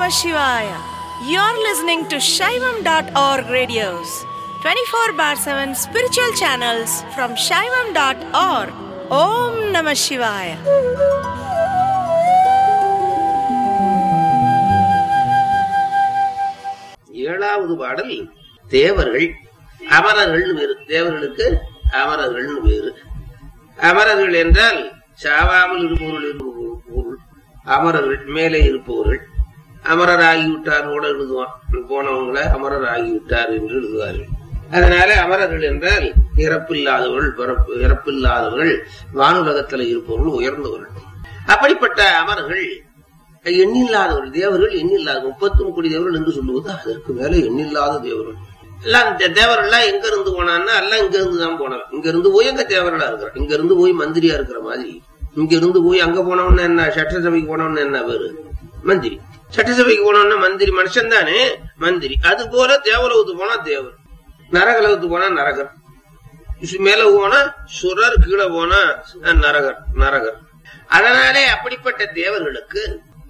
Namah Shivaya. You're listening to Shaivam.org radios, 24 bar 7 spiritual channels from Shaivam.org. Om Namah Shivaya. ஏழாவது பாடல் தேவர்கள் அமரர்கள் வேறு தேவர்களுக்கு அமரர்கள் வேறு அமரர்கள் என்றால் சாவாமல் இருப்பவர்கள் என்று ஒரு பொருள் அமரர்கள் மேலே இருப்பவர்கள் அமரர் ஆகிவிட்டார் கூட எழுதுவான் போனவங்களை அமரர் ஆகிவிட்டார் என்று எழுதுவார்கள் அதனால அமரர்கள் என்றால் இறப்பில்லாதவர்கள் பிறப்பு இறப்பில்லாதவர்கள் வானுலகத்தில் இருப்பவர்கள் உயர்ந்தவர்கள் அப்படிப்பட்ட அமரர்கள் எண்ணில்லாதவர்கள் தேவர்கள் எண்ணில்லாத முப்பத்தி கோடி தேவர்கள் என்று சொல்லுவது அதற்கு மேல எண்ணில்லாத தேவர்கள் எல்லாம் இந்த தேவர்கள்லாம் எங்க இருந்து போனான்னா எல்லாம் இங்க இருந்து தான் போனவன் இங்க இருந்து போய் அங்க தேவர்களா இருக்கிறான் இங்க இருந்து போய் மந்திரியா இருக்கிற மாதிரி இங்க இருந்து போய் அங்க போனவன என்ன சட்டசபைக்கு போனவன என்ன பேரு மந்திரி சட்டசபைக்கு போனவன மந்திரி மனுஷன் தானே மந்திரி அது போல தேவலோகத்துக்கு போனா தேவர் நரகலோகத்துக்கு போனா நரகர் மேல போனா சுரர் கீழே போனா நரகர் நரகர் அதனாலே அப்படிப்பட்ட தேவர்களுக்கு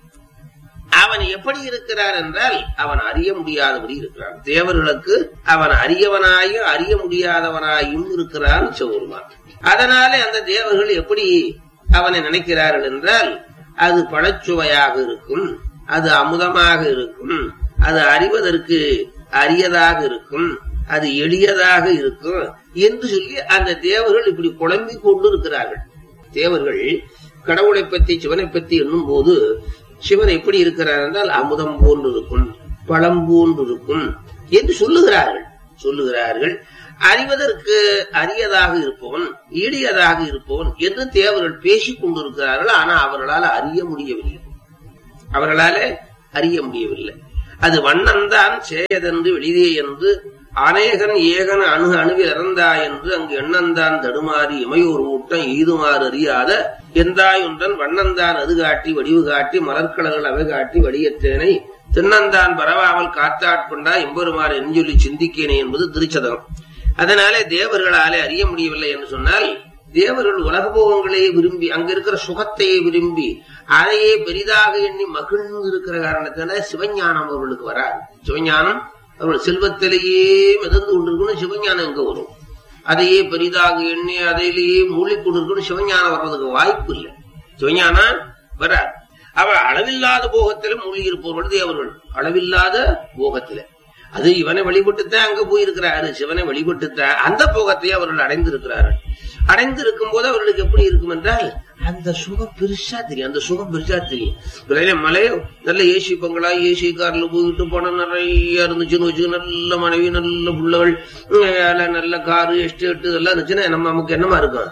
அவன் எப்படி இருக்கிறான் என்றால் அவன் அறிய முடியாதபடி இருக்கிறான் தேவர்களுக்கு அவன் அறியவனாயும் அறிய முடியாதவனாயும் இருக்கிறான் சிவருமான் அதனாலே அந்த தேவர்கள் எப்படி அவனை நினைக்கிறார்கள் என்றால் அது பழச்சுவையாக இருக்கும் அது அமுதமாக இருக்கும் அது அறிவதற்கு அரியதாக இருக்கும் அது எளியதாக இருக்கும் என்று சொல்லி அந்த தேவர்கள் இப்படி குழம்பிக் கொண்டு இருக்கிறார்கள் தேவர்கள் கடவுளை பற்றி சிவனை பற்றி எண்ணும் போது சிவன் எப்படி இருக்கிறார் என்றால் அமுதம் போன்று இருக்கும் பழம் போன்று இருக்கும் என்று சொல்லுகிறார்கள் சொல்லுகிறார்கள் அறிவதற்கு அரியதாக இருப்பவன் ஈடியதாக இருப்பவன் என்று தேவர்கள் பேசிக் கொண்டிருக்கிறார்கள் ஆனா அவர்களால் அறிய முடியவில்லை அவர்களால அறிய முடியவில்லை அது வண்ணந்தான் சேயதென்று வெளிதே என்று அநேகன் ஏகன் அணு அணுவில் இறந்தா என்று அங்கு எண்ணந்தான் தடுமாறி இமையோர் ஊட்டம் ஈதுமாறு அறியாத எந்தாய் ஒன்றன் வண்ணந்தான் அது காட்டி வடிவு காட்டி மலர்கலங்கள் அவை காட்டி வடியற்றேனை தின்னந்தான் பரவாமல் காத்தாட்கொண்டா எம்பெருமாறு என்று சொல்லி சிந்திக்கேனே என்பது திருச்சதகம் அதனாலே தேவர்களாலே அறிய முடியவில்லை என்று சொன்னால் தேவர்கள் உலக போகங்களையே விரும்பி அங்க இருக்கிற சுகத்தையே விரும்பி அதையே பெரிதாக எண்ணி மகிழ்ந்து இருக்கிற காரணத்தினால சிவஞானம் அவர்களுக்கு வராது சிவஞானம் அவர்கள் செல்வத்திலேயே மிதந்து கொண்டிருக்கணும் சிவஞானம் எங்க வரும் அதையே பெரிதாக எண்ணி அதையிலேயே மூழ்கிக்கொண்டிருக்கணும் சிவஞானம் வர்றதுக்கு வாய்ப்பு இல்லை சிவஞானம் வராது அவ அளவில்லாத போகத்தில மூழ்கி இருப்பவர்கள் தேவர்கள் அளவில்லாத போகத்தில அது இவனை வழிபட்டுத்தான் அங்க போயிருக்கிறாரு சிவனை வழிபட்டுத்தான் அந்த போகத்தையே அவர்கள் அடைந்திருக்கிறார்கள் அடைந்து இருக்கும் போது அவர்களுக்கு எப்படி இருக்கும் என்றால் அந்த சுகம் பெருசா தெரியும் அந்த சுகம் பெருசா தெரியும் விளையில மலை நல்ல ஏசி பங்களா ஏசி கார்ல போயிட்டு போனா நிறைய இருந்துச்சுன்னு வச்சு நல்ல மனைவி நல்ல புள்ளகள் நல்ல காரு எஸ்டேட் இதெல்லாம் இருந்துச்சுன்னா நம்ம நமக்கு என்னமா இருக்கும்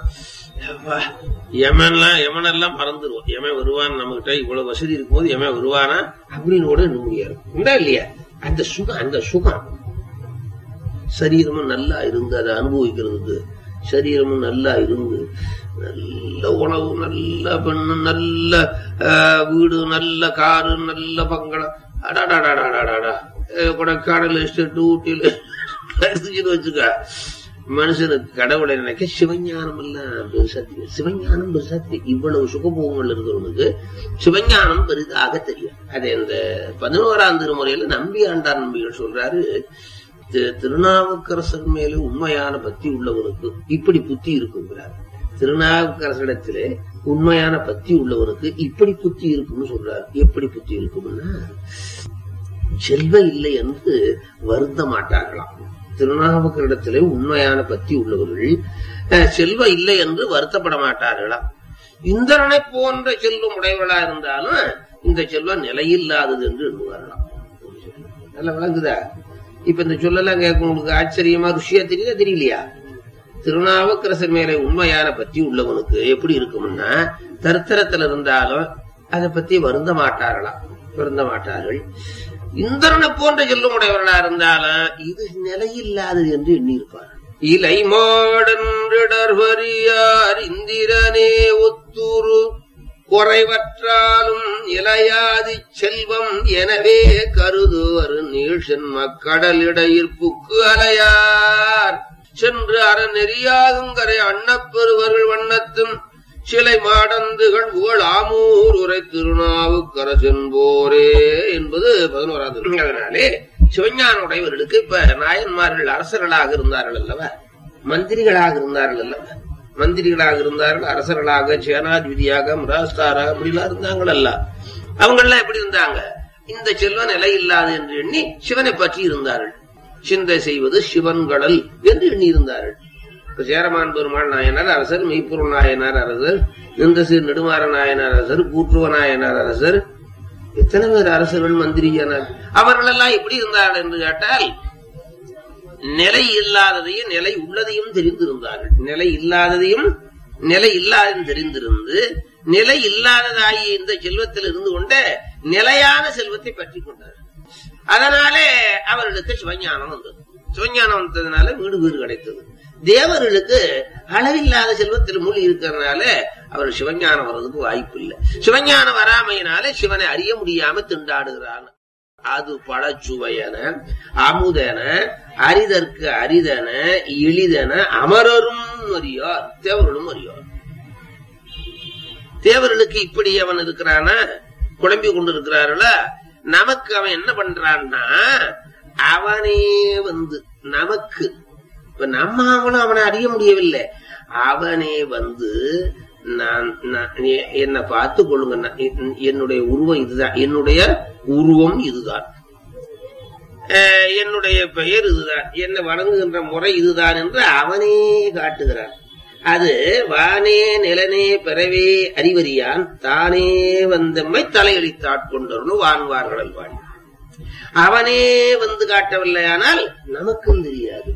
எமன்லாம் எமனெல்லாம் மறந்துடுவோம் எமன் வருவான் நம்ம கிட்ட இவ்வளவு வசதி இருக்கும்போது எமன் வருவானா அப்படின்னு கூட எண்ண முடியாது உண்டா இல்லையா அந்த சுகம் அந்த சுகம் சரீரமும் நல்லா இருந்து அதை அனுபவிக்கிறதுக்கு சரீரமும் நல்லா இருந்து நல்ல உணவு நல்ல பெண்ணு நல்ல வீடு நல்ல காரு நல்ல பங்களம் அடாடாடாடாடாடா கொடைக்கானல் எஸ்டேட் ஊட்டியில் எடுத்துச்சுன்னு வச்சுக்க மனுஷனுக்கு கடவுளை நினைக்க சிவஞானம் எல்லாம் பெருசா தெரியும் சிவஞானம் பெருசா தெரியும் இவ்வளவு சுகபோகங்கள் இருக்கிறவனுக்கு சிவஞானம் பெரிதாக தெரியும் அது இந்த பதினோராம் திருமுறையில நம்பி ஆண்டார் நம்பிகள் சொல்றாரு திருநாவுக்கரசர் மேலே உண்மையான பக்தி உள்ளவனுக்கு இப்படி புத்தி இருக்குங்கிறார் திருநாவுக்கரசரிடத்திலே உண்மையான பக்தி உள்ளவனுக்கு இப்படி புத்தி இருக்கும்னு சொல்றார் எப்படி புத்தி இருக்கும்னா செல்வ இல்லை என்று வருந்த மாட்டார்களாம் திருநாவுக்கரிடத்திலே உண்மையான பக்தி உள்ளவர்கள் செல்வ இல்லை என்று வருத்தப்பட மாட்டார்களாம் இந்திரனை போன்ற செல்வம் உடையவர்களா இருந்தாலும் இந்த செல்வம் நிலையில்லாதது என்று எண்ணுவார்களாம் நல்லா விளங்குதா இப்ப இந்த சொல்லலாம் கேட்க உங்களுக்கு ஆச்சரியமா ருஷியா தெரியல தெரியலையா திருநாவுக்கரசர் மேலே உண்மையான பற்றி உள்ளவனுக்கு எப்படி இருக்கும்னா தரித்திரத்துல இருந்தாலும் அதை பத்தி வருந்த மாட்டார்களாம் வருந்த மாட்டார்கள் இந்திரனை போன்ற செல்லும் உடையவர்களா இருந்தாலும் இது நிலையில்லாதது என்று எண்ணியிருப்பார் இலை மாடன்றிடர்வரியார் இந்திரனே ஒத்துரு குறைவற்றாலும் இலையாதி செல்வம் எனவே கருதுவர் நீழ்சென் மக்கடலிடையிற்புக்கு அலையார் சென்று அறநெறியாகும் கரை அன்னப்பெருவர்கள் வண்ணத்தும் சிலை மாடந்துகள் புகழ் ஆமூர் உரை திருநாவுக்கரசென்போரே என்பது பதினோராவது அதனாலே சிவஞான உடையவர்களுக்கு இப்ப நாயன்மார்கள் அரசர்களாக இருந்தார்கள் அல்லவா மந்திரிகளாக இருந்தார்கள் அல்லவா மந்திரிகளாக இருந்தார்கள் அரசர்களாக சேனாதிபதியாக மிராஸ்தாராக அப்படிலாம் இருந்தாங்கள் அல்ல அவங்கெல்லாம் எப்படி இருந்தாங்க இந்த செல்வம் நிலை இல்லாது என்று எண்ணி சிவனை பற்றி இருந்தார்கள் சிந்தை செய்வது சிவன்கடல் என்று எண்ணி இருந்தார்கள் இப்ப சேரமான் பெருமாள் நாயனார் அரசர் மெய்ப்பொருள் நாயனார் அரசர் நிந்தசீர் நெடுமாற நாயனார் அரசர் கூற்றுவ நாயனார் அரசர் எத்தனை பேர் அரசர்கள் மந்திரியானார் அவர்கள் எல்லாம் எப்படி இருந்தார்கள் என்று கேட்டால் நிலை இல்லாததையும் நிலை உள்ளதையும் தெரிந்திருந்தார்கள் நிலை இல்லாததையும் நிலை இல்லாததையும் தெரிந்திருந்து நிலை இல்லாததாகிய இந்த செல்வத்தில் இருந்து கொண்ட நிலையான செல்வத்தை பற்றி கொண்டார்கள் அதனாலே அவர்களுக்கு சிவஞானம் வந்தது சிவஞானம் வந்ததுனால வீடு வீடு கிடைத்தது தேவர்களுக்கு அளவில்லாத செல்வத்தில் மூழ்கி இருக்கிறதுனால அவர் சிவஞானம் வர்றதுக்கு வாய்ப்பு இல்லை சிவஞானம் வராமையினால சிவனை அறிய முடியாம திண்டாடுகிறான் அது பழச்சுவையன அமுதன அரிதற்கு அரிதன எளிதன அமரரும் அறியார் தேவர்களும் அறியார் தேவர்களுக்கு இப்படி அவன் இருக்கிறானா குழம்பி கொண்டு இருக்கிறார்களா நமக்கு அவன் என்ன பண்றான்னா அவனே வந்து நமக்கு இப்ப நம்ம அவனும் அவனை அறிய முடியவில்லை அவனே வந்து நான் நான் எ- என்னை பார்த்து கொள்ளுங்க நான் என்- என்னுடைய உருவம் இதுதான் என்னுடைய உருவம் இதுதான் அஹ், என்னுடைய பெயர் இதுதான் என்னை வணங்குகின்ற முறை இதுதான் என்று அவனே காட்டுகிறான் அது வானே நிலனே பிறவே அறிவறியான் தானே வந்தம்மை தலையளித்தாட்கொண்டவனு வான்வார்கள் வாணி அவனே வந்து காட்டவில்லையானால் நமக்கும் தெரியாது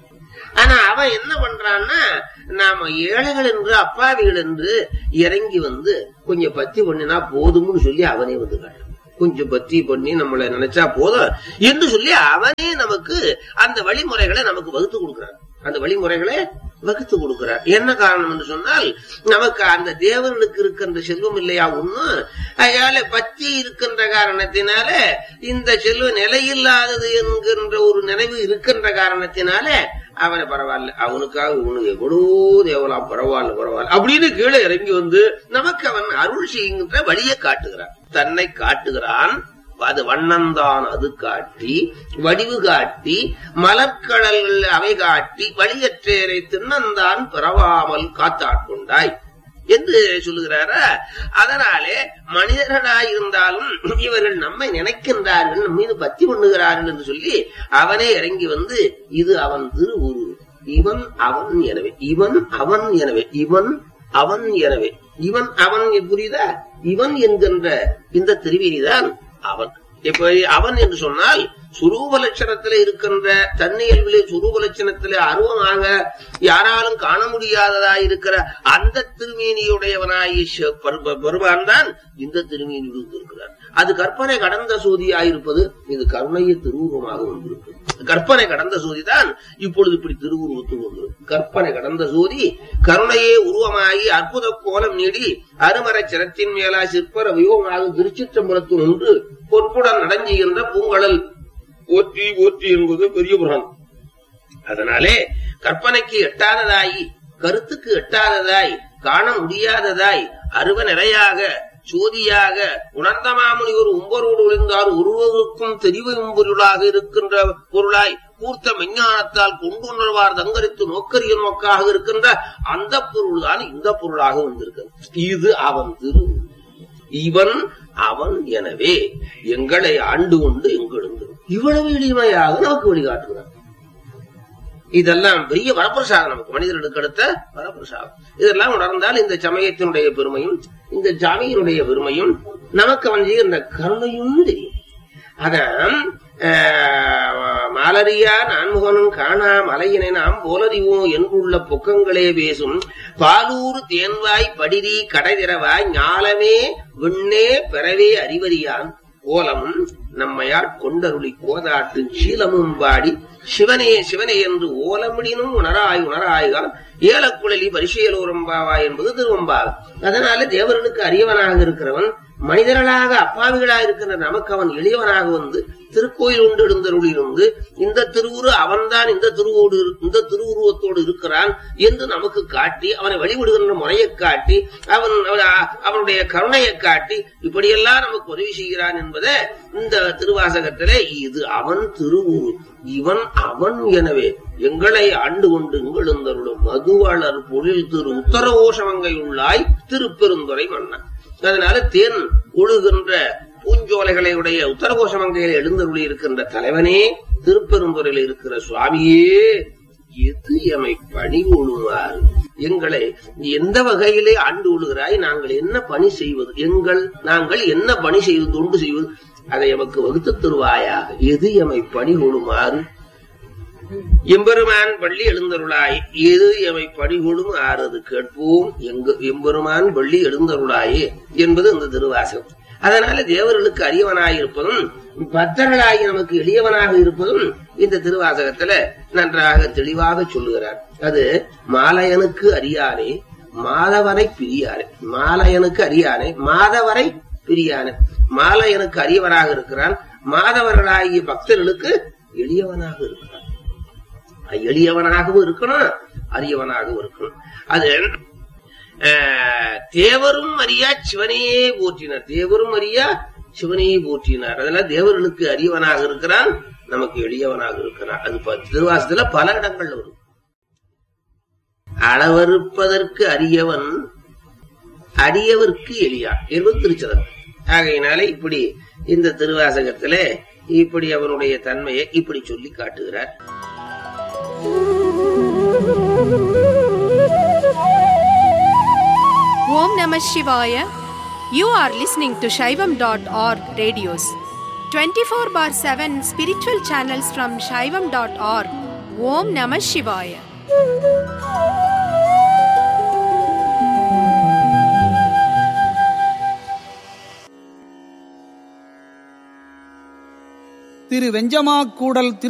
ஆனா அவன் என்ன பண்றான்னா நாம ஏழைகள் என்று அப்பாவிகள் என்று இறங்கி வந்து கொஞ்சம் பத்தி பண்ணினா போதும்னு சொல்லி அவனே வந்து காட்டுறான் கொஞ்சம் பத்தி பண்ணி நம்மளை நினைச்சா போதும் என்று சொல்லி அவனே நமக்கு அந்த வழிமுறைகளை நமக்கு வகுத்து கொடுக்கிறான் அந்த வழிமுறைகளை வகுத்து கொடுக்கிறார் என்ன காரணம் என்று சொன்னால் நமக்கு அந்த தேவர்களுக்கு இருக்கின்ற செல்வம் இல்லையா ஒண்ணு அதனால பத்தி இருக்கின்ற காரணத்தினால இந்த செல்வம் நிலையில்லாதது என்கின்ற ஒரு நினைவு இருக்கின்ற காரணத்தினால அவனை பரவாயில்ல அவனுக்காக இவனுக்கு எவ்வளோ தேவலாம் பரவாயில்ல பரவாயில்ல அப்படின்னு கீழே இறங்கி வந்து நமக்கு அவன் அருள் செய்கின்ற வழியை காட்டுகிறான் தன்னை காட்டுகிறான் அது வண்ணந்தான் அது காட்டி வடிவு காட்டி மலர்க்கடல்கள் அவை காட்டி வழியற்றேரை தின்னந்தான் பிறவாமல் காத்தாட்கொண்டாய் என்று சொல்லுகிறாரா அதனாலே மனிதர்களாய் இருந்தாலும் இவர்கள் நம்மை நினைக்கின்றார்கள் நம் மீது பக்தி பண்ணுகிறார்கள் என்று சொல்லி அவனே இறங்கி வந்து இது அவன் திருவுரு இவன் அவன் எனவே இவன் அவன் எனவே இவன் அவன் எனவே இவன் அவன் புரியுதா இவன் என்கின்ற இந்த திருவிரிதான் அவன் இப்ப அவன் என்று சொன்னால் சுரூப லட்சணத்திலே இருக்கின்ற தன்னியல்பிலே சுரூப லட்சணத்திலே அருவமாக யாராலும் காண முடியாததாய் இருக்கிற அந்த திருமேனியுடையவனாய் பெருமான் தான் இந்த திருமேனி இருக்கிறார் அது கற்பனை கடந்த சோதியாயிருப்பது இது கருணைய திருவுருவமாக வந்திருக்கு கற்பனை கடந்த சோதி தான் இப்பொழுது இப்படி திருவுருவத்துக்கு வந்திருக்கு கற்பனை கடந்த சோதி கருணையே உருவமாகி அற்புத கோலம் நீடி அருமறை சிரத்தின் மேலா சிற்பர வியோகமாக திருச்சிற்றம்பலத்து ஒன்று பொற்புடன் நடஞ்சுகின்ற பூங்கடல் ஓற்றி ஓற்றி என்பது பெரிய புராணம் அதனாலே கற்பனைக்கு எட்டாததாய் கருத்துக்கு எட்டாததாய் காண முடியாததாய் அருவ நிறையாக சோதியாக உணர்ந்த மாமுனி ஒரு உம்பரோடு ஒளிந்தார் ஒருவருக்கும் தெரிவும் பொருளாக இருக்கின்ற பொருளாய் கூர்த்த மெஞ்ஞானத்தால் கொண்டுணர்வார் தங்கரித்து நோக்கரிய நோக்காக இருக்கின்ற அந்த பொருள் தான் இந்த பொருளாக வந்திருக்கிறது இது அவன் திரு இவன் அவன் எனவே எங்களை ஆண்டு கொண்டு எங்கெழுந்து இவ்வளவு எளிமையாக நமக்கு வழிகாட்டுகிறான் இதெல்லாம் பெரிய வரப்பிரசாதம் நமக்கு மனிதர்களுக்கு அடுத்த வரப்பிரசாதம் இதெல்லாம் உணர்ந்தால் இந்த சமயத்தினுடைய பெருமையும் இந்த ஜாமியினுடைய பெருமையும் நமக்கு அவன் செய்கின்ற கருணையும் தெரியும் அதான் மாலரியா நான்முகனும் காணா மலையினை நாம் போலறிவோம் என்றுள்ள பொக்கங்களே பேசும் பாலூர் தேன்வாய் படிரி கடைதிரவாய் ஞாலமே விண்ணே பெறவே அறிவறியான் கோலமும் நம்மையாட் கொண்டருளி கோதாட்டு சீலமும் பாடி சிவனே சிவனே என்று ஓலமிடினும் உணராய் உணராய்கான் ஏலக்குழலி பரிசீலோரம்பாவா என்பது திருவம்பாவை அதனால தேவர்களுக்கு அரியவனாக இருக்கிறவன் மனிதர்களாக அப்பாவிகளாக இருக்கின்ற நமக்கு அவன் எளியவனாக வந்து திருக்கோயில் உண்டு எழுந்தருளிலிருந்து இந்த திருவுரு அவன்தான் இந்த திருவோடு இரு- இந்த திருவுருவத்தோடு இருக்கிறான் என்று நமக்கு காட்டி அவனை வழிபடுகின்ற முறையை காட்டி அவன் அவன் அவனுடைய கருணையை காட்டி இப்படியெல்லாம் நமக்கு உதவி செய்கிறான் என்பதை இந்த திருவாசகத்திலே இது அவன் திருவுரு இவன் அவன் எனவே எங்களை ஆண்டு கொண்டு எங்களுந்தருளும் மதுவாளர் பொழில் திரு உத்தரகோஷமங்கை உள்ளாய் திருப்பெருந்துறை மன்னன் அதனால தேன் கொழுகின்ற பூஞ்சோலைகளை உடைய உத்தரகோஷமங்கையில் எழுந்தருளி இருக்கின்ற தலைவனே திருப்பெருந்துறையில் இருக்கிற சுவாமியே எது எமை பணி கொள்ளுமாறு எங்களை நீ எந்த வகையிலே ஆண்டு கொள்கிறாய் நாங்கள் என்ன பணி செய்வது எங்கள் நாங்கள் என்ன பணி செய்வது தொண்டு செய்வது அதை எமக்கு வகுத்து தருவாயாக எது எமை பணி கொள்ளுமாறு எம்பெருமான் பள்ளி எழுந்தருளாய் எது எமை படிகொடும் ஆறது கேட்போம் எங்கு எம்பெருமான் பள்ளி எழுந்தருளாயே என்பது இந்த திருவாசகம் அதனால தேவர்களுக்கு அரியவனாயிருப்பதும் பக்தர்களாகி நமக்கு எளியவனாக இருப்பதும் இந்த திருவாசகத்துல நன்றாக தெளிவாக சொல்லுகிறார் அது மாலையனுக்கு அறியானே மாதவரை பிரியானே மாலையனுக்கு அறியானே மாதவரை பிரியானே மாலையனுக்கு அரியவனாக இருக்கிறான் மாதவர்களாகிய பக்தர்களுக்கு எளியவனாக இருக்கிறான் எளியவனாகவும் இருக்கணும் அரியவனாகவும் இருக்கணும் அது அஹ், தேவரும் அறியா சிவனையே போற்றினார் தேவரும் அறியா சிவனையே போற்றினார் அதனால தேவர்களுக்கு அரியவனாக இருக்கிறான் நமக்கு எளியவனாக இருக்கிறான் அது ப- திருவாசத்துல பல இடங்கள்ல வரும் அளவறுப்பதற்கு அரியவன் அடியவர்க்கு எளியா என்பது திருச்சதம் ஆகையினால இப்படி இந்த திருவாசகத்துல இப்படி அவனுடைய தன்மையை இப்படி சொல்லி காட்டுகிறார் Om Namah Shivaya. You are listening to Shaivam.org radios. 24 bar 7 spiritual channels from Shaivam.org. Om Namah Shivaya. Thiru Venjamakoodal Thiru